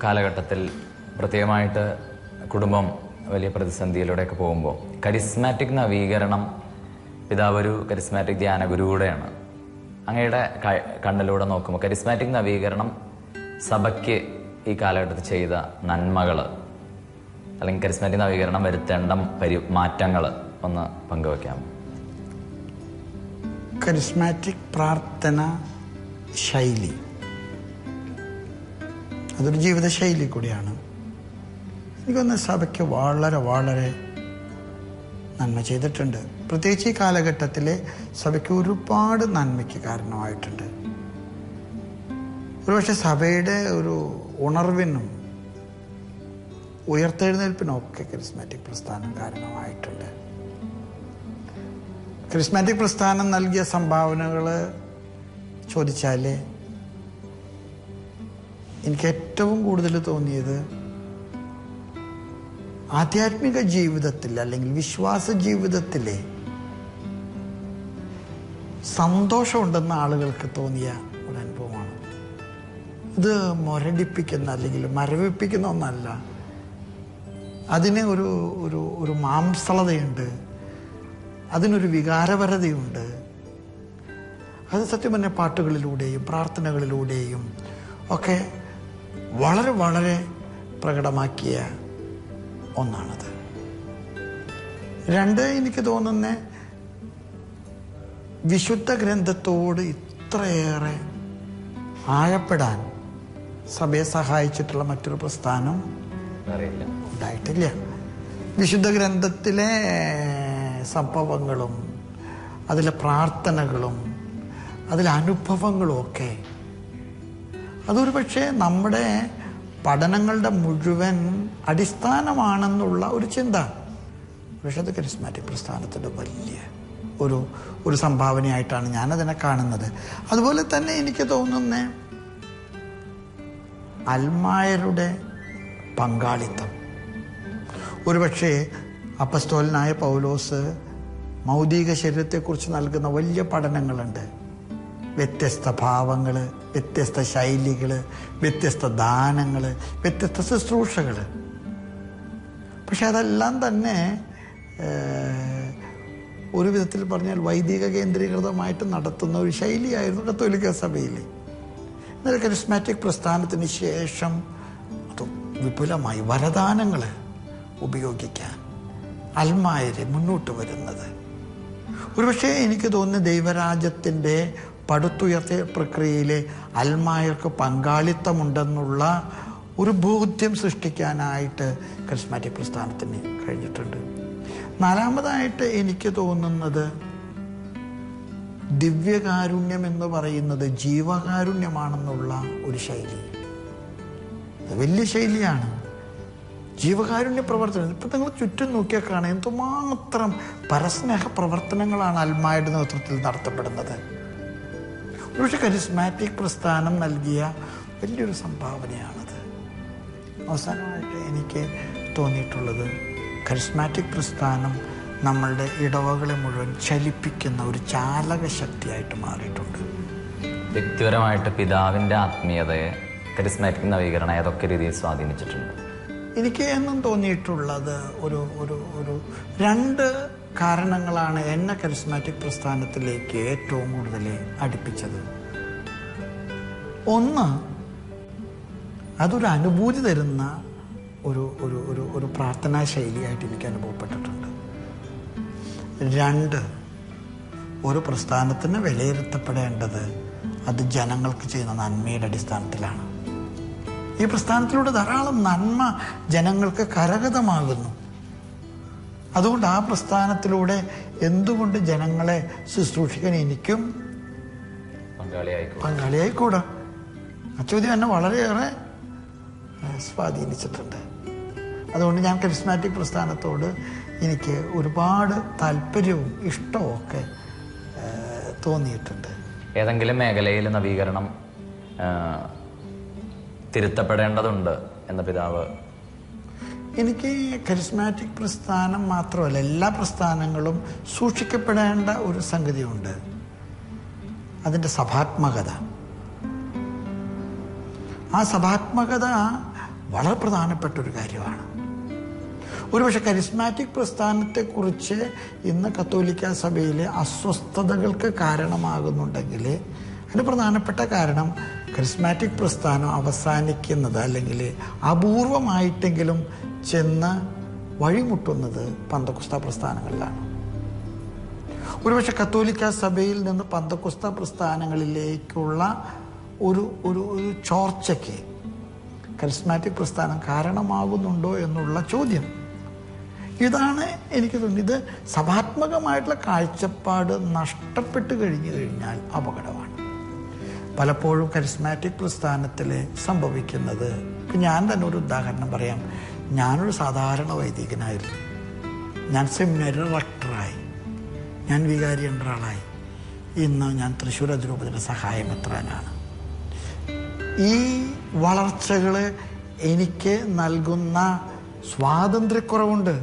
കാലഘട്ടത്തിൽ പ്രത്യേകമായിട്ട് കുടുംബം വലിയ പ്രതിസന്ധിയിലൂടെയൊക്കെ പോകുമ്പോൾ കരിസ്മാറ്റിക് നവീകരണം പിതാവ് ഒരു കരിസ്മാറ്റിക് ധ്യാന ഗുരു കൂടെയാണ് അങ്ങയുടെ ക- കണ്ണിലൂടെ നോക്കുമ്പോൾ കരിസ്മാറ്റിക് നവീകരണം സഭയ്ക്ക് ഈ കാലഘട്ടത്തിൽ ചെയ്ത നന്മകൾ അല്ലെങ്കിൽ കരിസ്മാറ്റിക് നവീകരണം വരുത്തേണ്ട പരി മാറ്റങ്ങൾ ഒന്ന് പങ്കുവെക്കാം കരിസ്മാറ്റിക് പ്രാർത്ഥന ശൈലി അതൊരു ജീവിതശൈലി കൂടിയാണ് എനിക്കൊന്ന് സഭയ്ക്ക് വളരെ വളരെ നന്മ ചെയ്തിട്ടുണ്ട് പ്രത്യേകിച്ച് ഈ കാലഘട്ടത്തിലെ സഭയ്ക്ക് ഒരുപാട് നന്മയ്ക്ക് കാരണമായിട്ടുണ്ട് ഒരുപക്ഷെ സഭയുടെ ഒരു ഉണർവിനും ഉയർത്തെഴുന്നേൽപ്പിനും ഒക്കെ കരിസ്മാറ്റിക് പ്രസ്ഥാനം കാരണമായിട്ടുണ്ട് കരിസ്മാറ്റിക് പ്രസ്ഥാനം നൽകിയ സംഭാവനകൾ ചോദിച്ചാൽ എനിക്ക് ഏറ്റവും കൂടുതൽ തോന്നിയത് ആധ്യാത്മിക ജീവിതത്തിൽ അല്ലെങ്കിൽ വിശ്വാസ ജീവിതത്തിലെ സന്തോഷമുണ്ടെന്ന ആളുകൾക്ക് തോന്നിയ ഒരു അനുഭവമാണ് ഇത് മുരടിപ്പിക്കുന്ന അല്ലെങ്കിൽ മരവിപ്പിക്കുന്ന ഒന്നല്ല അതിന് ഒരു ഒരു ഒരു മാംസളതയുണ്ട് അതിനൊരു വികാരപരതയുണ്ട് അത് സത്യം പറഞ്ഞ പാട്ടുകളിലൂടെയും പ്രാർത്ഥനകളിലൂടെയും ഒക്കെ വളരെ വളരെ പ്രകടമാക്കിയ ഒന്നാണത് രണ്ട് എനിക്ക് തോന്നുന്ന വിശുദ്ധ ഗ്രന്ഥത്തോട് ഇത്രയേറെ ആഴപ്പെടാൻ സഭയെ സഹായിച്ചിട്ടുള്ള മറ്റൊരു പ്രസ്ഥാനം അറിയില്ല ഉണ്ടായിട്ടില്ല വിശുദ്ധ ഗ്രന്ഥത്തിലെ സംഭവങ്ങളും അതിലെ പ്രാർത്ഥനകളും അതിലെ അനുഭവങ്ങളും ഒക്കെ അതൊരു പക്ഷേ നമ്മുടെ പഠനങ്ങളുടെ മുഴുവൻ അടിസ്ഥാനമാണെന്നുള്ള ഒരു ചിന്ത പക്ഷെ അത് കരിസ്മാറ്റിക് പ്രസ്ഥാനത്തിൻ്റെ വലിയ ഒരു ഒരു സംഭാവനയായിട്ടാണ് ഞാനതിനെ കാണുന്നത് അതുപോലെ തന്നെ എനിക്ക് തോന്നുന്ന അൽമായരുടെ പങ്കാളിത്തം ഒരുപക്ഷെ അപ്പസ്തോലനായ പൗലോസ് മൗതിക ശരീരത്തെക്കുറിച്ച് നൽകുന്ന വലിയ പഠനങ്ങളുണ്ട് വ്യത്യസ്ത ഭാവങ്ങൾ വ്യത്യസ്ത ശൈലികൾ വ്യത്യസ്ത ദാനങ്ങൾ വ്യത്യസ്ത ശുശ്രൂഷകൾ പക്ഷെ അതെല്ലാം തന്നെ ഏഹ്, ഒരു വിധത്തിൽ പറഞ്ഞാൽ വൈദിക കേന്ദ്രീകൃതമായിട്ട് നടത്തുന്ന ഒരു ശൈലിയായിരുന്നു കത്തോലിക്ക സഭയിൽ എന്നാൽ കരിസ്മാറ്റിക് പ്രസ്ഥാനത്തിന് ശേഷം അത് വിപുലമായി വരദാനങ്ങൾ ഉപയോഗിക്കാൻ അൽമായര് മുന്നോട്ട് വരുന്നത് ഒരുപക്ഷെ എനിക്ക് തോന്നുന്നു ദൈവരാജ്യത്തിൻ്റെ പടുത്തുയർത്തിയ പ്രക്രിയയിലെ അൽമായർക്ക് പങ്കാളിത്തമുണ്ടെന്നുള്ള ഒരു ബോധ്യം സൃഷ്ടിക്കാനായിട്ട് കരിസ്മാറ്റിക് പ്രസ്ഥാനത്തിന് കഴിഞ്ഞിട്ടുണ്ട് നാലാമതായിട്ട് എനിക്ക് തോന്നുന്നത് ദിവ്യകാരുണ്യം എന്ന് പറയുന്നത് ജീവകാരുണ്യമാണെന്നുള്ള ഒരു ശൈലി അത് വലിയ ശൈലിയാണ് ജീവകാരുണ്യ പ്രവർത്തനം ഇപ്പം നിങ്ങൾ ചുറ്റും നോക്കിയാൽ കാണാം എന്തുമാത്രം പരസ്നേഹ പ്രവർത്തനങ്ങളാണ് അൽമായുടെ നേതൃത്വത്തിൽ നടത്തപ്പെടുന്നത് ഒരുപക്ഷെ കരിസ്മാറ്റിക് പ്രസ്ഥാനം നൽകിയ വലിയൊരു സംഭാവനയാണത് അവസാനമായിട്ട് എനിക്ക് തോന്നിയിട്ടുള്ളത് കരിസ്മാറ്റിക് പ്രസ്ഥാനം നമ്മളുടെ ഇടവകളെ മുഴുവൻ ചലിപ്പിക്കുന്ന ഒരു ചാലക ശക്തിയായിട്ട് മാറിയിട്ടുണ്ട് വ്യക്തിപരമായിട്ട് പിതാവിന്റെ ആത്മീയതയെ കരിസ്മാറ്റിക് നവീകരണം ഏതൊക്കെ രീതിയിൽ സ്വാധീനിച്ചിട്ടുണ്ട് എനിക്ക് എന്നും തോന്നിയിട്ടുള്ളത് ഒരു ഒരു ഒരു രണ്ട് കാരണങ്ങളാണ് എന്നെ കരിസ്മാറ്റിക് പ്രസ്ഥാനത്തിലേക്ക് ഏറ്റവും കൂടുതൽ അടുപ്പിച്ചത് ഒന്ന് അതൊരു അനുഭൂതി തരുന്ന ഒരു ഒരു ഒരു ഒരു പ്രാർത്ഥനാ ശൈലിയായിട്ട് എനിക്ക് അനുഭവപ്പെട്ടിട്ടുണ്ട് രണ്ട് ഒരു പ്രസ്ഥാനത്തിന് വിലയിരുത്തപ്പെടേണ്ടത് അത് ജനങ്ങൾക്ക് ചെയ്യുന്ന നന്മയുടെ അടിസ്ഥാനത്തിലാണ് ഈ പ്രസ്ഥാനത്തിലൂടെ ധാരാളം നന്മ ജനങ്ങൾക്ക് കരഗതമാകുന്നു അതുകൊണ്ട് ആ പ്രസ്ഥാനത്തിലൂടെ എന്തുകൊണ്ട് ജനങ്ങളെ ശുശ്രൂഷിക്കാൻ എനിക്കും പങ്കാളിയായിക്കോട്ടെ പങ്കാളിയായിക്കൂടാ ആ ചോദ്യം എന്നെ വളരെയേറെ ഏഹ്, സ്വാധീനിച്ചിട്ടുണ്ട് അതുകൊണ്ട് ഞാൻ കരിസ്മാറ്റിക് പ്രസ്ഥാനത്തോട് എനിക്ക് ഒരുപാട് താല്പര്യവും ഇഷ്ടവും ഒക്കെ ഏഹ്, തോന്നിയിട്ടുണ്ട് ഏതെങ്കിലും മേഖലയിൽ നവീകരണം ആ, തിരുത്തപ്പെടേണ്ടതുണ്ട് എന്ന പിതാവ് എനിക്ക് കരിസ്മാറ്റിക് പ്രസ്ഥാനം മാത്രമല്ല എല്ലാ പ്രസ്ഥാനങ്ങളും സൂക്ഷിക്കപ്പെടേണ്ട ഒരു സംഗതിയുണ്ട് അതിൻ്റെ സഭാത്മകത ആ സഭാത്മകത വളരെ പ്രധാനപ്പെട്ട ഒരു കാര്യമാണ് ഒരുപക്ഷെ കരിസ്മാറ്റിക് പ്രസ്ഥാനത്തെക്കുറിച്ച് ഇന്ന് കത്തോലിക്ക സഭയിലെ അസ്വസ്ഥതകൾക്ക് കാരണമാകുന്നുണ്ടെങ്കിൽ അതിന് പ്രധാനപ്പെട്ട കാരണം കരിസ്മാറ്റിക് പ്രസ്ഥാനം അവസാനിക്കുന്നത് അല്ലെങ്കിൽ അപൂർവമായിട്ടെങ്കിലും ചെന്ന് വഴിമുട്ടുന്നത് പന്തക്കുസ്ത പ്രസ്ഥാനങ്ങളിലാണ് ഒരുപക്ഷെ കത്തോലിക്ക സഭയിൽ നിന്ന് പന്തക്കുസ്ത പ്രസ്ഥാനങ്ങളിലേക്കുള്ള ഒരു ഒരു ഒരു ചോർച്ചയ്ക്ക് കരിസ്മാറ്റിക് പ്രസ്ഥാനം കാരണമാകുന്നുണ്ടോ എന്നുള്ള ചോദ്യം ഇതാണ് എനിക്ക് തോന്നുന്നത് ഇത് സഭാത്മകമായിട്ടുള്ള കാഴ്ചപ്പാട് നഷ്ടപ്പെട്ട് കഴിഞ്ഞു കഴിഞ്ഞാൽ അപകടമാണ് പലപ്പോഴും കരിസ്മാറ്റിക് പ്രസ്ഥാനത്തിൽ സംഭവിക്കുന്നത് ഇപ്പം ഞാൻ തന്നെ ഒരു ഉദാഹരണം പറയാം ഞാനൊരു സാധാരണ വൈദികനായിരുന്നു ഞാൻ സെമിനാരി റക്ടറായി ഞാൻ വികാരി ആളായി ഇന്ന് ഞാൻ തൃശ്ശൂർ അതിരൂപതയുടെ സഹായമെത്രാനാണ് ഈ വളർച്ചകൾ എനിക്ക് നൽകുന്ന സ്വാതന്ത്ര്യക്കുറവുണ്ട്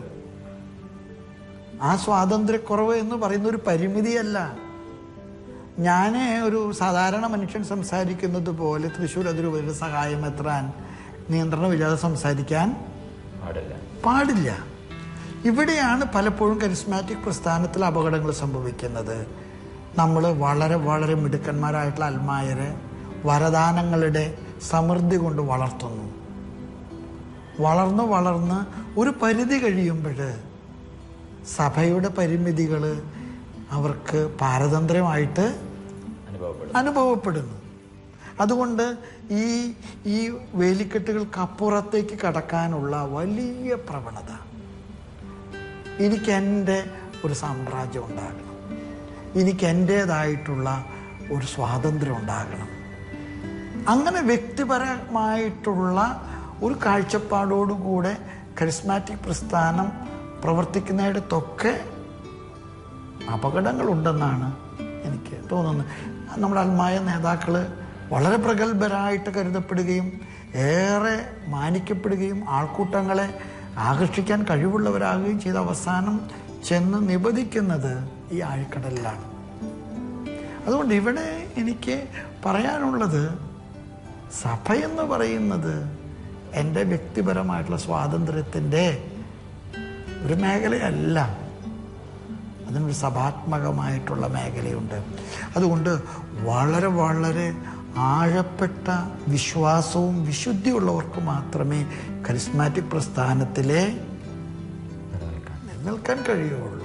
ആ സ്വാതന്ത്ര്യക്കുറവ് എന്ന് പറയുന്ന ഒരു പരിമിതിയല്ല ഞാൻ ഒരു സാധാരണ മനുഷ്യൻ സംസാരിക്കുന്നത് പോലെ തൃശ്ശൂർ അതിരൂപതയുടെ സഹായം എത്രാൻ നിയന്ത്രണമില്ലാതെ സംസാരിക്കാൻ പാടില്ല പാടില്ല ഇവിടെയാണ് പലപ്പോഴും കരിസ്മാറ്റിക് പ്രസ്ഥാനത്തിൽ അപകടങ്ങൾ സംഭവിക്കുന്നത് നമ്മൾ വളരെ വളരെ മിടുക്കന്മാരായിട്ടുള്ള അൽമായരെ വരദാനങ്ങളുടെ സമൃദ്ധി കൊണ്ട് വളർത്തുന്നു വളർന്ന് വളർന്ന് ഒരു പരിധി കഴിയുമ്പോൾ സഭയുടെ പരിമിതികൾ അവർക്ക് പാരതന്ത്ര്യമായിട്ട് അനുഭവപ്പെടും അനുഭവപ്പെടുന്നു അതുകൊണ്ട് ഈ ഈ വേലിക്കെട്ടുകൾക്ക് അപ്പുറത്തേക്ക് കടക്കാനുള്ള വലിയ പ്രവണത എനിക്ക് എൻ്റെ ഒരു സാമ്രാജ്യം ഉണ്ടാകണം എനിക്ക് എൻ്റേതായിട്ടുള്ള ഒരു സ്വാതന്ത്ര്യം ഉണ്ടാകണം അങ്ങനെ വ്യക്തിപരമായിട്ടുള്ള ഒരു കാഴ്ചപ്പാടോടുകൂടെ കരിസ്മാറ്റിക് പ്രസ്ഥാനം പ്രവർത്തിക്കുന്നിടത്തൊക്കെ അപകടങ്ങളുണ്ടെന്നാണ് എനിക്ക് തോന്നുന്നത് നമ്മുടെ അൽമായ നേതാക്കൾ വളരെ പ്രഗത്ഭരായിട്ട് കരുതപ്പെടുകയും ഏറെ മാനിക്കപ്പെടുകയും ആൾക്കൂട്ടങ്ങളെ ആകർഷിക്കാൻ കഴിവുള്ളവരാകുകയും ചെയ്ത അവസാനം ചെന്ന് നിബദിക്കുന്നത് ഈ ആഴ്ക്കടലിലാണ് അതുകൊണ്ട് ഇവിടെ എനിക്ക് പറയാനുള്ളത് സഭയെന്ന് പറയുന്നത് എൻ്റെ വ്യക്തിപരമായിട്ടുള്ള സ്വാതന്ത്ര്യത്തിൻ്റെ ഒരു മേഖലയല്ല അതിനൊരു സഭാത്മകമായിട്ടുള്ള മേഖലയുണ്ട് അതുകൊണ്ട് വളരെ വളരെ ആഴപ്പെട്ട വിശ്വാസവും വിശുദ്ധിയുള്ളവർക്ക് മാത്രമേ കരിസ്മാറ്റിക് പ്രസ്ഥാനത്തിലെ നിലനിൽക്കാൻ നിലനിൽക്കാൻ കഴിയുള്ളൂ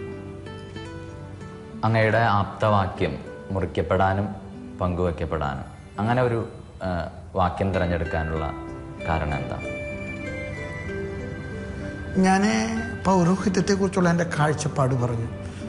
അങ്ങയുടെ ആപ്തവാക്യം മുറിക്കപ്പെടാനും പങ്കുവയ്ക്കപ്പെടാനും അങ്ങനെ ഒരു ആ, വാക്യം തിരഞ്ഞെടുക്കാനുള്ള കാരണം എന്താ ഞാൻ പൗരോഹിത്യത്തെക്കുറിച്ചുള്ള എൻ്റെ കാഴ്ചപ്പാട് പറഞ്ഞു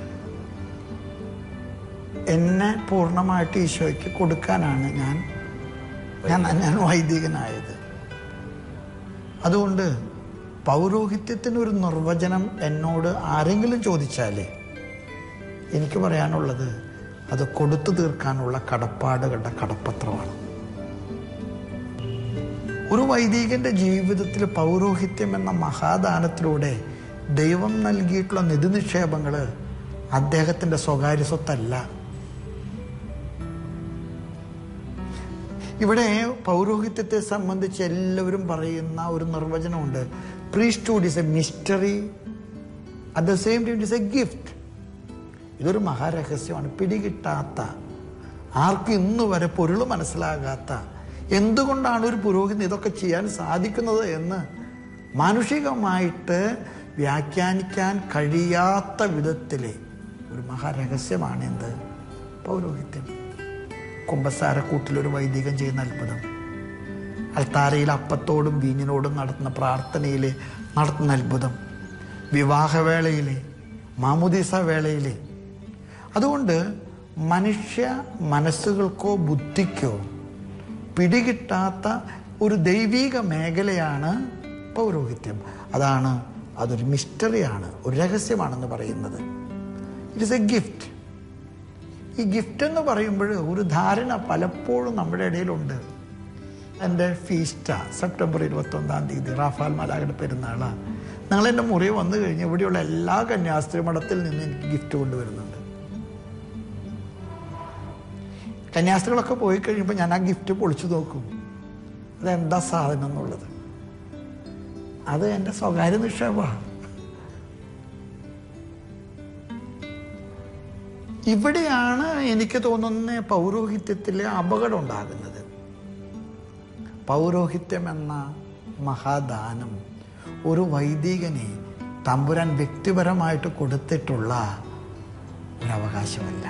എന്നെ പൂർണ്ണമായിട്ട് ഈശോയ്ക്ക് കൊടുക്കാനാണ് ഞാൻ ഞാൻ ഞാൻ വൈദികനായത് അതുകൊണ്ട് പൗരോഹിത്യത്തിനൊരു നിർവചനം എന്നോട് ആരെങ്കിലും ചോദിച്ചാലേ എനിക്ക് പറയാനുള്ളത് അത് കൊടുത്തു തീർക്കാനുള്ള കടപ്പാടുകളുടെ കടപ്പത്രമാണ് ഒരു വൈദികന്റെ ജീവിതത്തിൽ പൗരോഹിത്യം എന്ന മഹാദാനത്തിലൂടെ ദൈവം നൽകിയിട്ടുള്ള നിധി നിക്ഷേപങ്ങൾ അദ്ദേഹത്തിൻ്റെ സ്വകാര്യ സ്വത്തല്ല ഇവിടെ പൗരോഹിത്യത്തെ സംബന്ധിച്ച് എല്ലാവരും പറയുന്ന ഒരു നിർവചനമുണ്ട് priesthood is a mystery at the same time is a gift ഇതൊരു മഹാരഹസ്യമാണ് പിടികിട്ടാത്ത ആർക്കും ഇന്ന് വരെ പൊരുൾ മനസ്സിലാകാത്ത എന്തുകൊണ്ടാണ് ഒരു പുരോഹിതൻ ഇതൊക്കെ ചെയ്യാൻ സാധിക്കുന്നത് എന്ന് മാനുഷികമായിട്ട് വ്യാഖ്യാനിക്കാൻ കഴിയാത്ത വിധത്തിലെ ഒരു മഹാരഹസ്യമാണ് എന്ത് പൗരോഹിത്യം കുമ്പസാരക്കൂട്ടിലൊരു വൈദികൻ ചെയ്യുന്ന അത്ഭുതം അൽത്താരയിൽ അപ്പത്തോടും വീഞ്ഞിനോടും നടത്തുന്ന പ്രാർത്ഥനയിൽ നടത്തുന്ന അത്ഭുതം വിവാഹവേളയിലെ മാമുദീസ വേളയിലെ അതുകൊണ്ട് മനുഷ്യ മനസ്സുകൾക്കോ ബുദ്ധിക്കോ പിടികിട്ടാത്ത ഒരു ദൈവീക മേഖലയാണ് പൗരോഹിത്യം അതാണ് അതൊരു മിസ്റ്ററിയാണ് ഒരു രഹസ്യമാണെന്ന് പറയുന്നത് ഇറ്റ് ഇസ് എ ഗിഫ്റ്റ് ഈ ഗിഫ്റ്റ് എന്ന് പറയുമ്പോൾ ഒരു ധാരണ പലപ്പോഴും നമ്മുടെ ഇടയിലുണ്ട് എൻ്റെ ഫീസ്റ്റാ സെപ്റ്റംബർ ഇരുപത്തൊന്നാം തീയതി റാഫാൽ മലാഖയുടെ പെരുന്നാളാണ് നിങ്ങൾ എൻ്റെ മുറി വന്നു കഴിഞ്ഞ് ഇവിടെയുള്ള എല്ലാ കന്യാസ്ത്രീ മഠത്തിൽ നിന്ന് എനിക്ക് ഗിഫ്റ്റ് കൊണ്ടുവരുന്നുണ്ട് കന്യാസ്ത്രീകളൊക്കെ പോയി കഴിയുമ്പോൾ ഞാൻ ആ ഗിഫ്റ്റ് പൊളിച്ചു നോക്കും അതെന്താ സാധനം എന്നുള്ളത് അത് എൻ്റെ സ്വകാര്യ നിക്ഷേപമാണ് ഇവിടെയാണ് എനിക്ക് തോന്നുന്ന പൗരോഹിത്യത്തിലെ അപകടം ഉണ്ടാകുന്നത് പൗരോഹിത്യം എന്ന മഹാദാനം ഒരു വൈദികനെ തമ്പുരാൻ വ്യക്തിപരമായിട്ട് കൊടുത്തിട്ടുള്ള ഒരു അവകാശമല്ല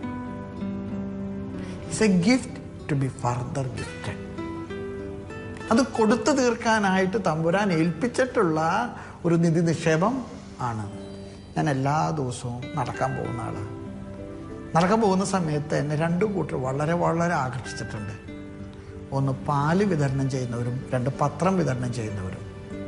it's a gift to be further gifted അത് കൊടുത്തു തീർക്കാനായിട്ട് തമ്പുരാൻ ഏൽപ്പിച്ചിട്ടുള്ള ഒരു നിധി നിക്ഷേപം ആണ് ഞാൻ എല്ലാ ദിവസവും നടക്കാൻ പോകുന്ന ആളാണ് നടക്കാൻ പോകുന്ന സമയത്ത് എന്നെ രണ്ടു കൂട്ടർ വളരെ വളരെ ആകർഷിച്ചിട്ടുണ്ട് ഒന്ന് പാല് വിതരണം ചെയ്യുന്നവരും രണ്ട് പത്രം വിതരണം ചെയ്യുന്നവരും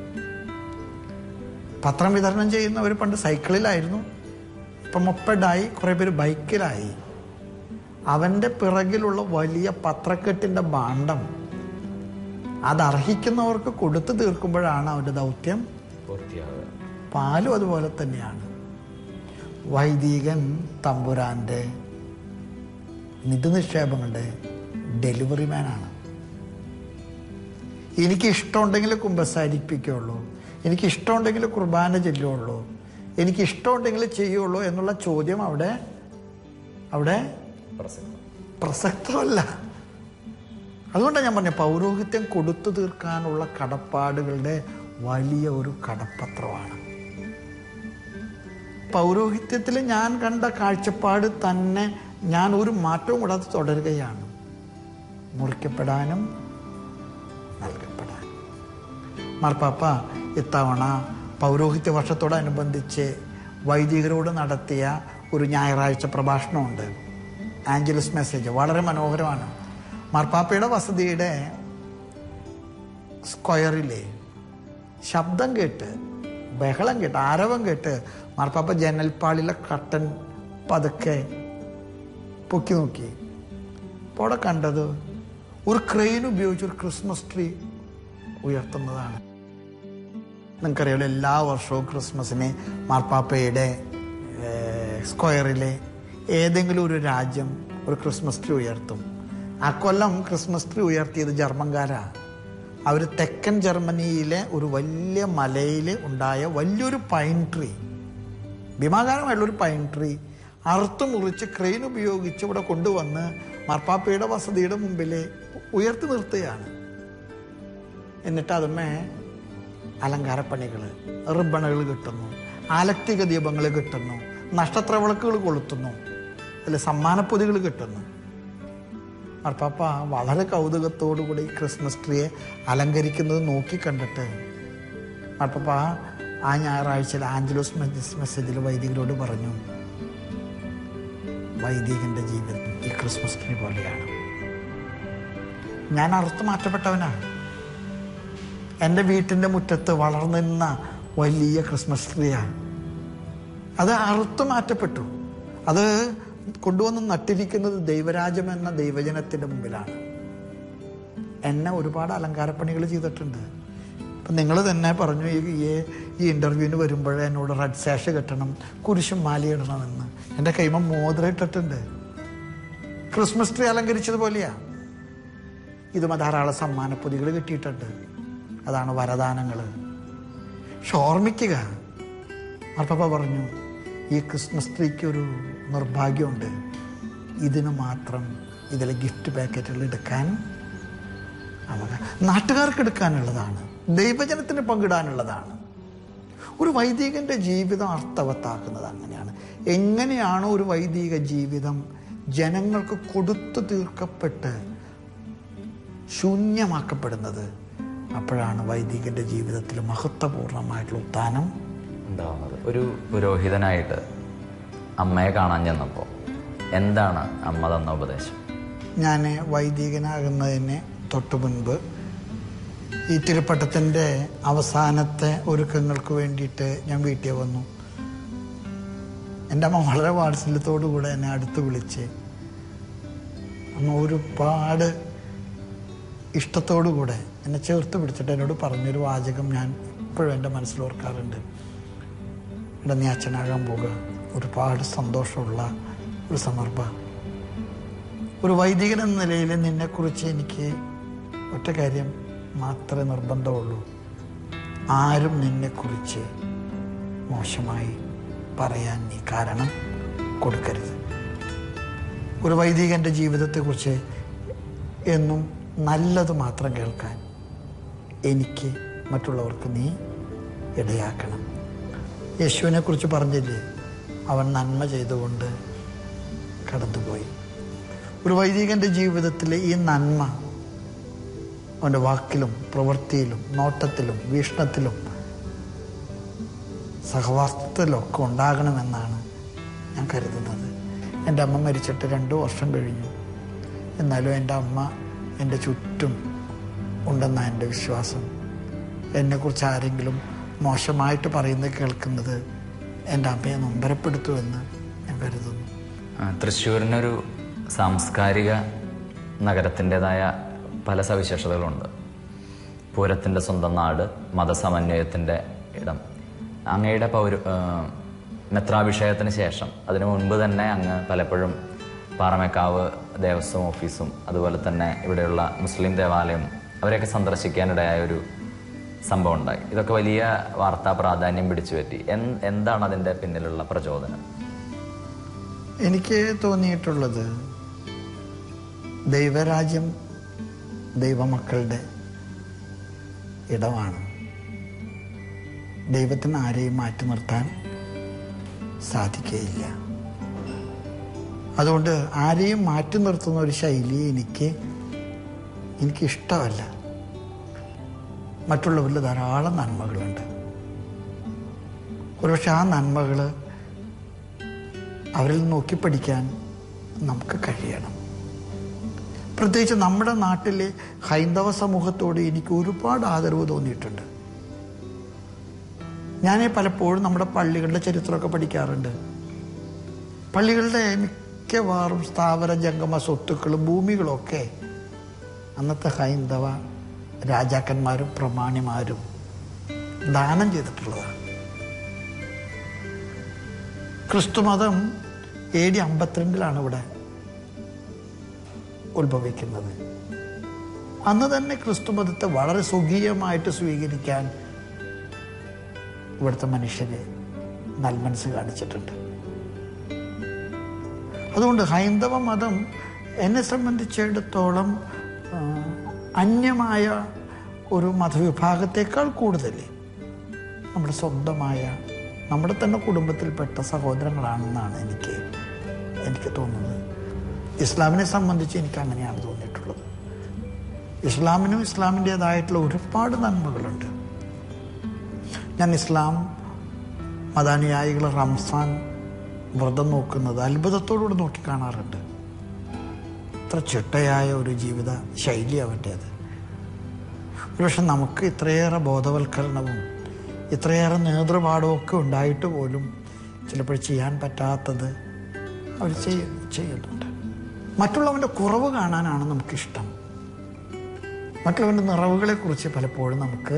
പത്രം വിതരണം ചെയ്യുന്നവർ പണ്ട് സൈക്കിളിലായിരുന്നു ഇപ്പം മൊപ്പഡായി കുറേ പേര് ബൈക്കിലായി അവൻ്റെ പിറകിലുള്ള വലിയ പത്രക്കെട്ടിൻ്റെ ഭാണ്ഡം അത് അർഹിക്കുന്നവർക്ക് കൊടുത്തു തീർക്കുമ്പോഴാണ് അവൻ്റെ ദൗത്യം പൂർത്തിയാവുക പാലും അതുപോലെ തന്നെയാണ് വൈദികൻ തമ്പുരാൻ്റെ നിധി നിക്ഷേപങ്ങളുടെ ഡെലിവറി മാനാണ് എനിക്ക് ഇഷ്ടമുണ്ടെങ്കിൽ കുമ്പസാരിപ്പിക്കുകയുള്ളൂ എനിക്ക് ഇഷ്ടമുണ്ടെങ്കിൽ കുർബാന ചെല്ലുള്ളൂ എനിക്ക് ഇഷ്ടമുണ്ടെങ്കിൽ ചെയ്യുള്ളൂ എന്നുള്ള ചോദ്യം അവിടെ അവിടെ പ്രസക്തം പ്രസക്തമല്ല അതുകൊണ്ടാണ് ഞാൻ പറഞ്ഞ പൗരോഹിത്യം കൊടുത്തു തീർക്കാനുള്ള കടപ്പാടുകളുടെ വലിയ ഒരു കടപ്പത്രമാണ് പൗരോഹിത്യത്തിൽ ഞാൻ കണ്ട കാഴ്ചപ്പാട് തന്നെ ഞാൻ ഒരു മാറ്റവും കൂടാതെ തുടരുകയാണ് മുറിക്കപ്പെടാനും നൽകപ്പെടാനും മാർപ്പാപ്പ ഇത്തവണ പൗരോഹിത്യ വർഷത്തോടനുബന്ധിച്ച് വൈദികരോട് നടത്തിയ ഒരു ഞായറാഴ്ച പ്രഭാഷണമുണ്ട് ആഞ്ചലസ് മെസ്സേജ് വളരെ മനോഹരമാണ് മാർപ്പാപ്പയുടെ വസതിയുടെ സ്ക്വയറിലെ ശബ്ദം കേട്ട് ബഹളം കേട്ട് ആരവം കേട്ട് മാർപ്പാപ്പ ജനൽപ്പാളിലെ കട്ടൻ പതുക്കെ പൊക്കി നോക്കി അപ്പോൾ അവിടെ കണ്ടത് ഒരു ക്രെയിൻ ഉപയോഗിച്ച് ഒരു ക്രിസ്മസ് ട്രീ ഉയർത്തുന്നതാണ് നിങ്ങൾക്കറിയാലോ എല്ലാ വർഷവും ക്രിസ്മസിന് മാർപ്പാപ്പയുടെ ഏഹ്, സ്ക്വയറിലെ ഏതെങ്കിലും ഒരു രാജ്യം ഒരു ക്രിസ്മസ് ട്രീ ഉയർത്തും ആ കൊല്ലം ക്രിസ്മസ് ട്രീ ഉയർത്തിയത് ജർമ്മൻകാരാ അവർ തെക്കൻ ജർമ്മനിയിലെ ഒരു വലിയ മലയിൽ ഉണ്ടായ വലിയൊരു പൈൻ ട്രീ ഭീമാകാരമായിട്ടുള്ളൊരു പൈൻ ട്രീ അറുത്തു മുറിച്ച് ക്രെയിൻ ഉപയോഗിച്ച് ഇവിടെ കൊണ്ടുവന്ന് മാർപ്പാപ്പയുടെ വസതിയുടെ മുമ്പിൽ ഉയർത്തി നിർത്തുകയാണ് എന്നിട്ട് അതുമേ അലങ്കാരപ്പണികൾ റിബണുകൾ കിട്ടുന്നു ആലക്തിക ദീപങ്ങൾ കിട്ടുന്നു നക്ഷത്ര വിളക്കുകൾ കൊളുത്തുന്നു അല്ലെ സമ്മാനപ്പൊതികൾ കിട്ടുന്നു മാർപ്പാപ്പ വളരെ കൗതുകത്തോടു കൂടി ക്രിസ്മസ് ട്രീയെ അലങ്കരിക്കുന്നത് നോക്കി കണ്ടിട്ട് മാർപ്പാപ്പ ആ ഞായറാഴ്ചയിൽ ആഞ്ചലോസ് മെസ്സേജ് മെസ്സേജിൽ വൈദികരോട് പറഞ്ഞു വൈദികന്റെ ജീവിതം ഈ ക്രിസ്മസ് ട്രീ പോലെയാണ് ഞാൻ അറുത്ത് മാറ്റപ്പെട്ടവനാണ് എൻ്റെ വീട്ടിൻ്റെ മുറ്റത്ത് വളർന്നിരുന്ന വലിയ ക്രിസ്മസ് ട്രീയാണ് അത് അറുത്ത് മാറ്റപ്പെട്ടു അത് കൊണ്ടുവന്ന് നട്ടിരിക്കുന്നത് ദൈവരാജ്യം എന്ന ദൈവജനത്തിൻ്റെ മുമ്പിലാണ് എന്നെ ഒരുപാട് അലങ്കാരപ്പണികൾ ചെയ്തിട്ടുണ്ട് അപ്പം നിങ്ങൾ തന്നെ പറഞ്ഞു ഈ ഈ- ഈ ഇൻ്റർവ്യൂവിന് വരുമ്പോഴേ എന്നോട് റെഡ് സാഷ് കെട്ടണം കുരിശും മാലയിടണമെന്ന് എൻ്റെ കൈമ മോതിരം ഇട്ടിട്ടുണ്ട് ക്രിസ്മസ് ട്രീ അലങ്കരിച്ചതുപോലെയാണ് ഇതും ധാരാളം സമ്മാനപ്പൊതികൾ കിട്ടിയിട്ടുണ്ട് അതാണ് വരദാനങ്ങൾ പക്ഷെ ഓർമ്മിക്കുക മാർപ്പാപ്പ പറഞ്ഞു ഈ ക്രിസ്മസ് ട്രീക്ക് ഒരു നിർഭാഗ്യമുണ്ട് ഇതിന് മാത്രം ഇതിലെ ഗിഫ്റ്റ് പാക്കറ്റുകൾ എടുക്കാൻ അവകാ നാട്ടുകാർക്ക് എടുക്കാനുള്ളതാണ് ദൈവജനത്തിന് പങ്കിടാനുള്ളതാണ് ഒരു വൈദികന്റെ ജീവിതം അർത്ഥവത്താക്കുന്നത് അങ്ങനെയാണ് എങ്ങനെയാണോ ഒരു വൈദിക ജീവിതം ജനങ്ങൾക്ക് കൊടുത്തു തീർക്കപ്പെട്ട് ശൂന്യമാക്കപ്പെടുന്നത് അപ്പോഴാണ് വൈദികന്റെ ജീവിതത്തിൽ മഹത്വപൂർണ്ണമായിട്ടുള്ള ഉത്ഥാനം ഉണ്ടാവുന്നത് ഒരു പുരോഹിതനായിട്ട് അമ്മയെ കാണാൻ ചെന്നപ്പോൾ എന്താണ് അമ്മ തന്ന ഉപദേശം ഞാൻ വൈദികനാകുന്നതിന് തൊട്ട് മുൻപ് ഈ തിരുപ്പട്ടത്തിൻ്റെ അവസാനത്തെ ഒരുക്കങ്ങൾക്ക് വേണ്ടിയിട്ട് ഞാൻ വീട്ടിൽ വന്നു എൻ്റെ അമ്മ വളരെ വാത്സല്യത്തോടു കൂടെ എന്നെ അടുത്ത് വിളിച്ച് അമ്മ ഒരുപാട് ഇഷ്ടത്തോടു കൂടെ എന്നെ ചേർത്ത് പിടിച്ചിട്ട് എന്നോട് പറഞ്ഞൊരു വാചകം ഞാൻ ഇപ്പോഴും എൻ്റെ മനസ്സിൽ ഓർക്കാറുണ്ട് ഇവിടെ നീ അച്ഛനാകാൻ പോകുക ഒരുപാട് സന്തോഷമുള്ള ഒരു സന്ദർഭം ഒരു വൈദികൻ എന്ന നിലയിൽ നിന്നെക്കുറിച്ച് എനിക്ക് ഒറ്റ കാര്യം മാത്രമേ നിർബന്ധമുള്ളൂ ആരും നിന്നെക്കുറിച്ച് മോശമായി പറയാൻ നീ കാരണം കൊടുക്കരുത് ഒരു വൈദികൻ്റെ ജീവിതത്തെക്കുറിച്ച് എന്നും നല്ലത് മാത്രം കേൾക്കാൻ എനിക്ക് മറ്റുള്ളവർക്ക് നീ ഇടയാക്കണം യേശുവിനെ കുറിച്ച് പറഞ്ഞില്ലേ അവൻ നന്മ ചെയ്തുകൊണ്ട് കടന്നുപോയി ഒരു വൈദികൻ്റെ ജീവിതത്തിലെ ഈ നന്മ അവൻ്റെ വാക്കിലും പ്രവൃത്തിയിലും നോട്ടത്തിലും വീക്ഷണത്തിലും സഹവാസത്തിലൊക്കെ ഉണ്ടാകണമെന്നാണ് ഞാൻ കരുതുന്നത് എൻ്റെ അമ്മ മരിച്ചിട്ട് രണ്ട് വർഷം കഴിഞ്ഞു എന്നാലും എൻ്റെ അമ്മ എൻ്റെ ചുറ്റും ഉണ്ടെന്നാണ് എൻ്റെ വിശ്വാസം എന്നെക്കുറിച്ച് ആരെങ്കിലും മോശമായിട്ട് പറയുന്നത് കേൾക്കുന്നത് എൻ്റെ അമ്മയെ നൊമ്പരപ്പെടുത്തുമെന്ന് ഞാൻ കരുതുന്നു ആ, തൃശ്ശൂരിനൊരു സാംസ്കാരിക നഗരത്തിൻ്റെതായ പല സവിശേഷതകളുണ്ട് പൂരത്തിൻ്റെ സ്വന്തം നാട് മതസമന്വയത്തിൻ്റെ ഇടം അങ്ങയുടെ പൗര ആ, മെത്രാഭിഷേകത്തിന് ശേഷം അതിനു മുൻപ് തന്നെ അങ്ങ് പലപ്പോഴും പാറമേക്കാവ് ദേവസ്വം ഓഫീസും അതുപോലെ തന്നെ ഇവിടെയുള്ള മുസ്ലിം ദേവാലയം അവരെയൊക്കെ സന്ദർശിക്കാനിടയായ ഒരു സംഭവം ഉണ്ടായി ഇതൊക്കെ വലിയ വാർത്താ പ്രാധാന്യം പിടിച്ചു പറ്റി എൻ- എന്താണ് അതിൻ്റെ പിന്നിലുള്ള പ്രചോദനം എനിക്ക് തോന്നിയിട്ടുള്ളത് ദൈവരാജ്യം ദൈവമക്കളുടെ ഇടമാണ് ദൈവത്തിന് ആരെയും മാറ്റി നിർത്താൻ സാധിക്കുകയില്ല അതുകൊണ്ട് ആരെയും മാറ്റി നിർത്തുന്ന ഒരു ശൈലി എനിക്ക് എനിക്കിഷ്ടമല്ല മറ്റുള്ളവരിൽ ധാരാളം നന്മകളുണ്ട് ഒരുപക്ഷെ ആ നന്മകൾ അവരിൽ നോക്കി പഠിക്കാൻ നമുക്ക് കഴിയണം പ്രത്യേകിച്ച് നമ്മുടെ നാട്ടിലെ ഹൈന്ദവ സമൂഹത്തോട് എനിക്ക് ഒരുപാട് ആദരവ് തോന്നിയിട്ടുണ്ട് ഞാൻ പലപ്പോഴും നമ്മുടെ പള്ളികളുടെ ചരിത്രമൊക്കെ പഠിക്കാറുണ്ട് പള്ളികളുടെ മിക്കവാറും സ്ഥാവര ജംഗമ സ്വത്തുക്കളും ഭൂമികളൊക്കെ അന്നത്തെ ഹൈന്ദവ രാജാക്കന്മാരും പ്രമാണിമാരും ദാനം ചെയ്തിട്ടുള്ളതാണ് ക്രിസ്തുമതം എ ഡി അമ്പത്തിരണ്ടിലാണ് ഇവിടെ ഉത്ഭവിക്കുന്നത് അന്ന് തന്നെ ക്രിസ്തുമതത്തെ വളരെ സ്വകീയമായിട്ട് സ്വീകരിക്കാൻ ഇവിടുത്തെ മനുഷ്യര് നൽമനസ് കാണിച്ചിട്ടുണ്ട് അതുകൊണ്ട് ഹൈന്ദവ മതം എന്നെ സംബന്ധിച്ചിടത്തോളം ആ, അന്യമായ ഒരു മതവിഭാഗത്തേക്കാൾ കൂടുതൽ നമ്മുടെ സ്വന്തമായ നമ്മുടെ തന്നെ കുടുംബത്തിൽപ്പെട്ട സഹോദരങ്ങളാണെന്നാണ് എനിക്ക് എനിക്ക് തോന്നുന്നത് ഇസ്ലാമിനെ സംബന്ധിച്ച് എനിക്ക് അങ്ങനെയാണ് തോന്നിയിട്ടുള്ളത് ഇസ്ലാമിനും ഇസ്ലാമിൻ്റെതായിട്ടുള്ള ഒരുപാട് നന്മകളുണ്ട് ഞാൻ ഇസ്ലാം മതാനുയായികൾ റംസാൻ വ്രതം നോക്കുന്നത് അത്ഭുതത്തോടുകൂടി നോക്കി കാണാറുണ്ട് ഇത്ര ചിട്ടയായ ഒരു ജീവിത ശൈലി അവൻ്റേത് ഒരുപക്ഷെ നമുക്ക് ഇത്രയേറെ ബോധവൽക്കരണവും ഇത്രയേറെ നേതൃപാടവും ഒക്കെ ഉണ്ടായിട്ട് പോലും ചിലപ്പോൾ ചെയ്യാൻ പറ്റാത്തത് അവർ ചെയ്യ ചെയ്യുന്നുണ്ട് മറ്റുള്ളവൻ്റെ കുറവ് കാണാനാണ് നമുക്കിഷ്ടം മറ്റുള്ളവൻ്റെ നിറവുകളെക്കുറിച്ച് പലപ്പോഴും നമുക്ക്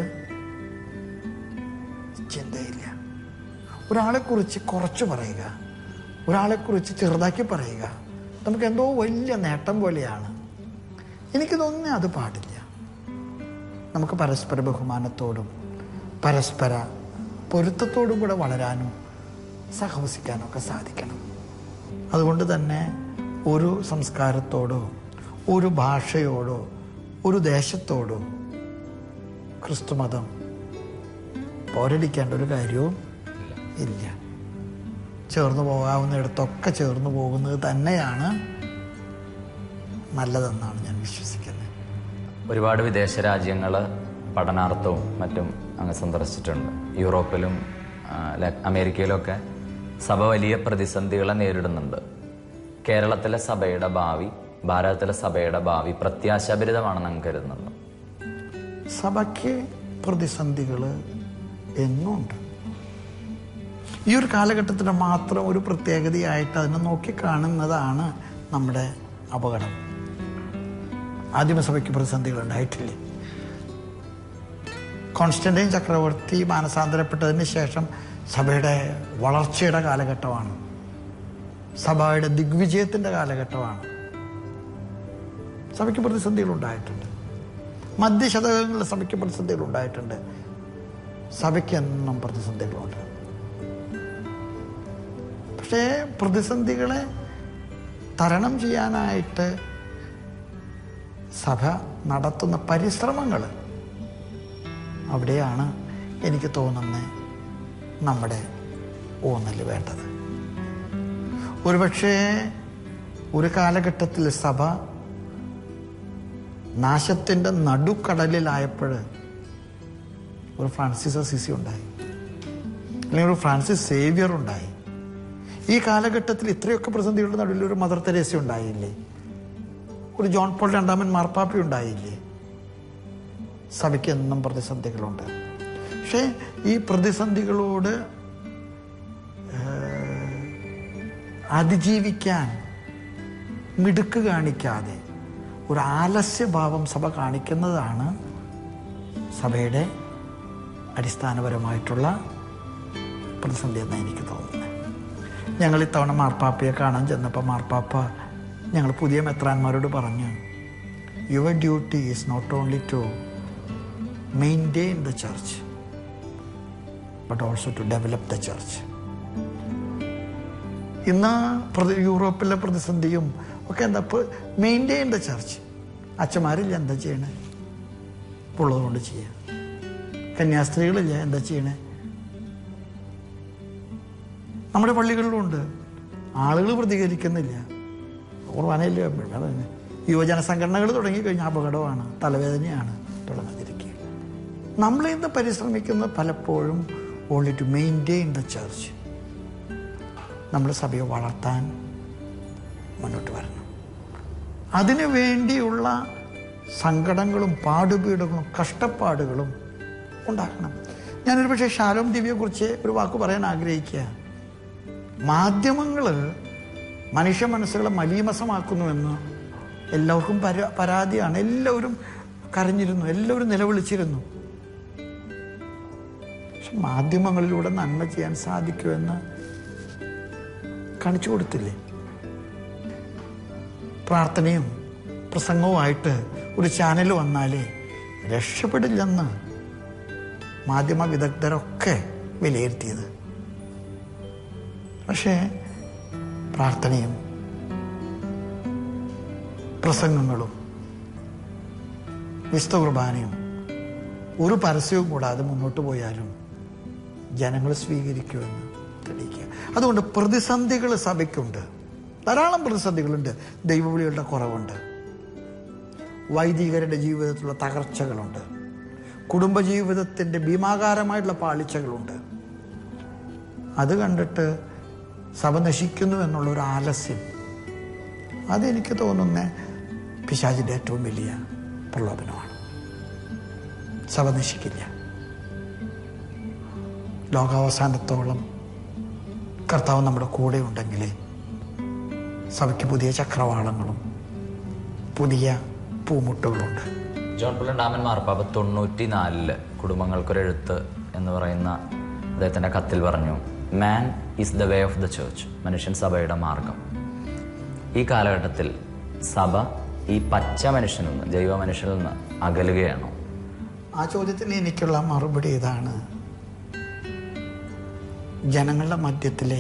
ചിന്തയില്ല ഒരാളെക്കുറിച്ച് കുറച്ച് പറയുക ഒരാളെക്കുറിച്ച് ചെറുതാക്കി പറയുക നമുക്ക് എന്തോ വലിയ നേട്ടം പോലെയാണ് എനിക്ക് തോന്നുന്നത് അത് പാടില്ല നമുക്ക് പരസ്പര ബഹുമാനത്തോടും പരസ്പര പൊരുത്തത്തോടും കൂടെ വളരാനും സഹവസിക്കാനും ഒക്കെ സാധിക്കണം അതുകൊണ്ട് തന്നെ ഒരു സംസ്കാരത്തോടോ ഒരു ഭാഷയോടോ ഒരു ദേശത്തോടോ ക്രിസ്തുമതം പോരടിക്കേണ്ട ഒരു കാര്യവും ഇല്ല ചേർന്ന് പോകാവുന്നിടത്തൊക്കെ ചേർന്ന് പോകുന്നത് തന്നെയാണ് നല്ലതെന്നാണ് ഞാൻ വിശ്വസിക്കുന്നത് ഒരുപാട് വിദേശ രാജ്യങ്ങൾ പഠനാർത്ഥവും മറ്റും അങ്ങ് സന്ദർശിച്ചിട്ടുണ്ട് യൂറോപ്പിലും ആ, ല- അമേരിക്കയിലൊക്കെ സഭ വലിയ പ്രതിസന്ധികളെ നേരിടുന്നുണ്ട് കേരളത്തിലെ സഭയുടെ ഭാവി ഭാരതത്തിലെ സഭയുടെ ഭാവി പ്രത്യാശാഭരിതമാണെന്ന് അങ്ങ് കരുതുന്നുണ്ട് സഭയ്ക്ക് പ്രതിസന്ധികൾ എന്നുമുണ്ട് ഈ ഒരു കാലഘട്ടത്തിൽ മാത്രം ഒരു പ്രത്യേകതയായിട്ട് അതിനെ നോക്കിക്കാണുന്നതാണ് നമ്മുടെ അപകടം ആദിമസഭയ്ക്ക് പ്രതിസന്ധികൾ ഉണ്ടായിട്ടില്ലേ കോൺസ്റ്റന്റൈൻ ചക്രവർത്തി മാനസാന്തരപ്പെട്ടതിന് ശേഷം സഭയുടെ വളർച്ചയുടെ കാലഘട്ടമാണ് സഭയുടെ ദിഗ്വിജയത്തിൻ്റെ കാലഘട്ടമാണ് സഭയ്ക്ക് പ്രതിസന്ധികൾ ഉണ്ടായിട്ടുണ്ട് മധ്യശതകങ്ങളിൽ സഭയ്ക്ക് പ്രതിസന്ധികൾ ഉണ്ടായിട്ടുണ്ട് സഭയ്ക്ക് എന്നും പ്രതിസന്ധികളുണ്ട് പക്ഷേ പ്രതിസന്ധികളെ തരണം ചെയ്യാനായിട്ട് സഭ നടത്തുന്ന പരിശ്രമങ്ങൾ അവിടെയാണ് എനിക്ക് തോന്നുന്നത് നമ്മുടെ ഊന്നൽ വേണ്ടത് ഒരുപക്ഷേ ഒരു കാലഘട്ടത്തിൽ സഭ നാശത്തിൻ്റെ നടുക്കടലിലായപ്പോൾ ഒരു ഫ്രാൻസിസ് അസിസി ഉണ്ടായി അല്ലെങ്കിൽ ഒരു ഫ്രാൻസിസ് സേവിയർ ഉണ്ടായി ഈ കാലഘട്ടത്തിൽ ഇത്രയൊക്കെ പ്രതിസന്ധികളുടെ നടുവിൽ ഒരു മദർ തെരേസ ഉണ്ടായില്ലേ ഒരു ജോൺ പോൾ രണ്ടാമൻ മാർപ്പാപ്പി ഉണ്ടായില്ലേ സഭയ്ക്ക് എന്നും പ്രതിസന്ധികളുണ്ട് പക്ഷേ ഈ പ്രതിസന്ധികളോട് ഏഹ്, അതിജീവിക്കാൻ മിടുക്ക് കാണിക്കാതെ ഒരു ആലസ്യഭാവം സഭ കാണിക്കുന്നതാണ് സഭയുടെ അടിസ്ഥാനപരമായിട്ടുള്ള പ്രതിസന്ധി എന്നാണ് എനിക്ക് തോന്നുന്നത് ഞങ്ങൾ ഇത്തവണ മാർപ്പാപ്പയെ കാണാൻ ചെന്നപ്പോൾ മാർപ്പാപ്പ ഞങ്ങൾ പുതിയ മെത്രാന്മാരോട് പറഞ്ഞു your duty is not only to maintain the church but also to develop the church ഇന്ന് പ്രതി യൂറോപ്പിലെ പ്രതിസന്ധിയും ഒക്കെ എന്താ മെയിൻറ്റെയിൻ ദ ചർച്ച് അച്ഛന്മാരില്ല എന്താ ചെയ്യണേ ഉള്ളതുകൊണ്ട് ചെയ്യാം കന്യാസ്ത്രീകളില്ല എന്താ ചെയ്യണേ നമ്മുടെ പള്ളികളിലുണ്ട് ആളുകൾ പ്രതികരിക്കുന്നില്ല കുർബാനയില്ല അതന്നെ യുവജന സംഘടനകൾ തുടങ്ങിക്കഴിഞ്ഞാൽ അപകടമാണ് തലവേദനയാണ് തുടങ്ങാതിരിക്കുക നമ്മൾ ഇന്ന് പരിശ്രമിക്കുന്ന പലപ്പോഴും only to maintain the church നമ്മൾ സഭയെ വളർത്താൻ മുന്നോട്ട് വരണം അതിനു വേണ്ടിയുള്ള സങ്കടങ്ങളും പാടുപീടുകളും കഷ്ടപ്പാടുകളും ഉണ്ടാക്കണം ഞാനൊരു പക്ഷേ ശാലോം ദിവ്യയെക്കുറിച്ച് ഒരു വാക്ക് പറയാൻ ആഗ്രഹിക്കുക മാധ്യമങ്ങൾ മനുഷ്യ മനസ്സുകളെ മലീമസമാക്കുന്നുവെന്ന് എല്ലാവർക്കും പരാ പരാതിയാണ് എല്ലാവരും കരഞ്ഞിരുന്നു എല്ലാവരും നിലവിളിച്ചിരുന്നു പക്ഷെ മാധ്യമങ്ങളിലൂടെ നന്മ ചെയ്യാൻ സാധിക്കുമെന്ന് കാണിച്ചു കൊടുത്തില്ലേ പ്രാർത്ഥനയും പ്രസംഗവുമായിട്ട് ഒരു ചാനൽ വന്നാലേ രക്ഷപ്പെടില്ലെന്ന് മാധ്യമ വിദഗ്ധരൊക്കെ വിലയിരുത്തിയത് പക്ഷേ പ്രാർത്ഥനയും പ്രസംഗങ്ങളും വിസ്തു കുർബാനയും ഒരു പരസ്യവും കൂടാതെ മുന്നോട്ട് പോയാലും ജനങ്ങൾ സ്വീകരിക്കുമെന്ന് തെളിയിക്കുക അതുകൊണ്ട് പ്രതിസന്ധികൾ സഭയ്ക്കുണ്ട് ധാരാളം പ്രതിസന്ധികളുണ്ട് ദൈവവിളികളുടെ കുറവുണ്ട് വൈദികരുടെ ജീവിതത്തിലുള്ള തകർച്ചകളുണ്ട് കുടുംബജീവിതത്തിൻ്റെ ഭീമാകാരമായിട്ടുള്ള പാളിച്ചകളുണ്ട് അത് കണ്ടിട്ട് സഭ നശിക്കുന്നു എന്നുള്ള ഒരു ആലസ്യം അതെനിക്ക് തോന്നുന്ന പിശാചിൻ്റെ ഏറ്റവും വലിയ പ്രലോഭനമാണ് സഭ നശിക്കില്ല ലോകാവസാനത്തോളം കർത്താവ് നമ്മുടെ കൂടെ ഉണ്ടെങ്കിൽ സഭയ്ക്ക് പുതിയ ചക്രവാളങ്ങളും പുതിയ പൂമുട്ടുകളുണ്ട് ജോൺ പുള്ളൻ ഡാമൻ മാർപ്പാപ്പ തൊണ്ണൂറ്റി നാലില് കുടുംബങ്ങൾക്കൊരു എഴുത്ത് എന്ന് പറയുന്ന അദ്ദേഹത്തിന്റെ കത്തിൽ പറഞ്ഞു man is the way of the church മനുഷ്യൻ സഭയുടെ മാർഗം ഈ കാലഘട്ടത്തിൽ സഭ ഈ പച്ച മനുഷ്യനിൽ നിന്ന് ജൈവ മനുഷ്യനിൽ നിന്ന് അകലുകയാണോ ആ ചോദ്യത്തിന് എനിക്കുള്ള മറുപടി ഇതാണ് ജനങ്ങളുടെ മധ്യത്തിലെ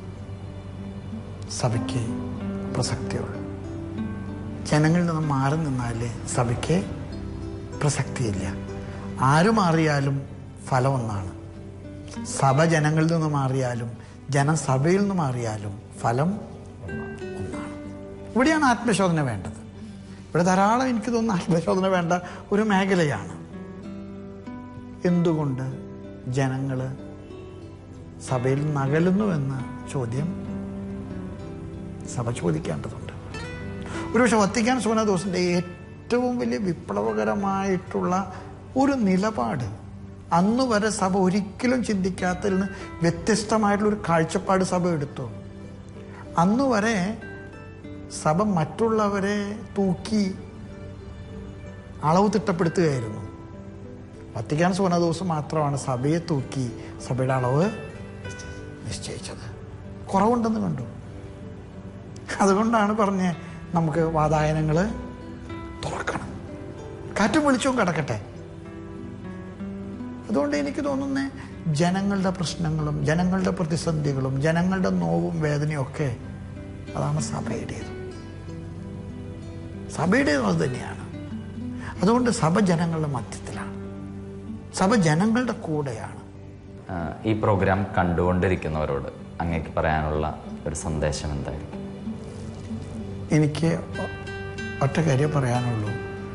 സഭയ്ക്ക് പ്രസക്തിയുള്ളൂ ജനങ്ങളിൽ നിന്ന് മാറി നിന്നാൽ സഭയ്ക്ക് പ്രസക്തിയില്ല ആര് മാറിയാലും ഫലം ഒന്നാണ് സഭ ജനങ്ങളിൽ നിന്ന് മാറിയാലും ജനം സഭയിൽ നിന്ന് മാറിയാലും ഫലം ഒന്നാണ് ഇവിടെയാണ് ആത്മശോധന വേണ്ടത് ഇവിടെ ധാരാളം എനിക്ക് തോന്നുന്നു ആത്മശോധന വേണ്ട ഒരു മേഖലയാണ് എന്തുകൊണ്ട് ജനങ്ങൾ സഭയിൽ നകലുന്നു എന്ന ചോദ്യം സഭ ചോദിക്കേണ്ടതുണ്ട് ഒരുപക്ഷെ വത്തിക്കാൻ സോനാദോസിൻ്റെ ഏറ്റവും വലിയ വിപ്ലവകരമായിട്ടുള്ള ഒരു നിലപാട് അന്ന് വരെ സഭ ഒരിക്കലും ചിന്തിക്കാത്തതിൽ നിന്ന് വ്യത്യസ്തമായിട്ടുള്ള ഒരു കാഴ്ചപ്പാട് സഭ എടുത്തു അന്ന് വരെ സഭ മറ്റുള്ളവരെ തൂക്കി അളവ് തിട്ടപ്പെടുത്തുകയായിരുന്നു വത്തിക്കാൻ സോനാദോസ് മാത്രമാണ് സഭയെ തൂക്കി സഭയുടെ അളവ് നിശ്ചയിച്ചത് കുറവുണ്ടെന്ന് കണ്ടു അതുകൊണ്ടാണ് പറഞ്ഞ് നമുക്ക് വാതായനങ്ങൾ തുറക്കണം കാറ്റും വെളിച്ചവും കിടക്കട്ടെ അതുകൊണ്ട് എനിക്ക് തോന്നുന്നത് ജനങ്ങളുടെ പ്രശ്നങ്ങളും ജനങ്ങളുടെ പ്രതിസന്ധികളും ജനങ്ങളുടെ നോവും വേദനയും ഒക്കെ അതാണ് സഭയുടേത് സഭയുടേതും അത് തന്നെയാണ് അതുകൊണ്ട് സഭ ജനങ്ങളുടെ മധ്യത്തിലാണ് സഭ ജനങ്ങളുടെ കൂടെയാണ് ആ, ഈ പ്രോഗ്രാം കണ്ടുകൊണ്ടിരിക്കുന്നവരോട് അങ്ങേക്ക് പറയാനുള്ള ഒരു സന്ദേശം എന്തായിരിക്കും എനിക്ക് ഒ- ഒറ്റ കാര്യം പറയാനുള്ളൂ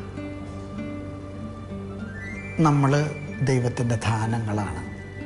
നമ്മൾ ദൈവത്തിൻ്റെ ദാനങ്ങളാണ്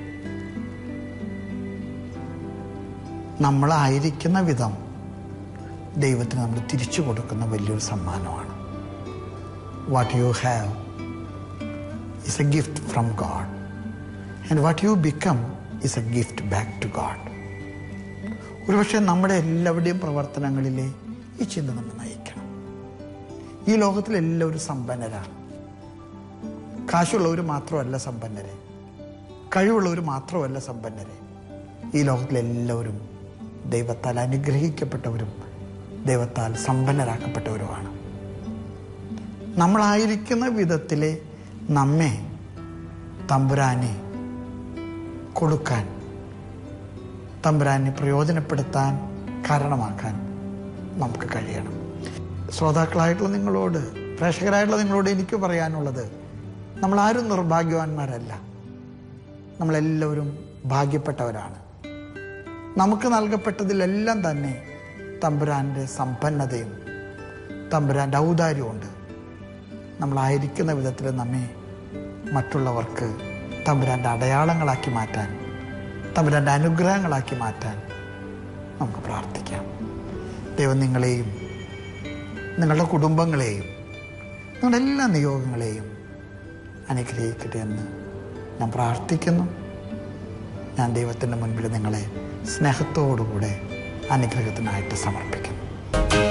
നമ്മളായിരിക്കുന്ന വിധം ദൈവത്തിന് നമ്മൾ തിരിച്ചു കൊടുക്കുന്ന വലിയൊരു സമ്മാനമാണ് what you have is a gift from God and what you become is a gift back to God ഒരുപക്ഷെ നമ്മുടെ എല്ലാവരുടെയും പ്രവർത്തനങ്ങളിലെ ഈ ചിന്ത നമ്മൾ നയിക്കണം ഈ ലോകത്തിൽ എല്ലാവരും സമ്പന്നരാണ് കാശുള്ളവർ മാത്രമല്ല സമ്പന്നര് കഴിവുള്ളവർ മാത്രമല്ല സമ്പന്നര് ഈ ലോകത്തിലെല്ലാവരും ദൈവത്താൽ അനുഗ്രഹിക്കപ്പെട്ടവരും ദൈവത്താൽ സമ്പന്നരാക്കപ്പെട്ടവരുമാണ് നമ്മളായിരിക്കുന്ന വിധത്തിലെ നമ്മെ തമ്പുരാനെ കൊടുക്കാൻ തമ്പുരാനെ പ്രയോജനപ്പെടുത്താൻ കാരണമാക്കാൻ നമുക്ക് കഴിയണം ശ്രോതാക്കളായിട്ടുള്ള നിങ്ങളോട് പ്രേക്ഷകരായിട്ടുള്ള നിങ്ങളോട് എനിക്ക് പറയാനുള്ളത് നമ്മളാരും നിർഭാഗ്യവാന്മാരല്ല നമ്മളെല്ലാവരും ഭാഗ്യപ്പെട്ടവരാണ് നമുക്ക് നൽകപ്പെട്ടതിലെല്ലാം തന്നെ തമ്പുരാൻ്റെ സമ്പന്നതയും തമ്പുരാൻ്റെ ഔദാര്യമുണ്ട് നമ്മളായിരിക്കുന്ന വിധത്തിൽ നമ്മെ മറ്റുള്ളവർക്ക് തമ്പുരാൻ്റെ അടയാളങ്ങളാക്കി മാറ്റാൻ തമ്പുരാൻ്റെ അനുഗ്രഹങ്ങളാക്കി മാറ്റാൻ നമുക്ക് പ്രാർത്ഥിക്കാം ദൈവം നിങ്ങളെയും നിങ്ങളുടെ കുടുംബങ്ങളെയും നിങ്ങളുടെ എല്ലാ നിയോഗങ്ങളെയും അനുഗ്രഹിക്കട്ടെ എന്ന് ഞാൻ പ്രാർത്ഥിക്കുന്നു ഞാൻ ദൈവത്തിൻ്റെ മുൻപിൽ നിങ്ങളെ സ്നേഹത്തോടുകൂടെ അനുഗ്രഹത്തിനായിട്ട് സമർപ്പിക്കുന്നു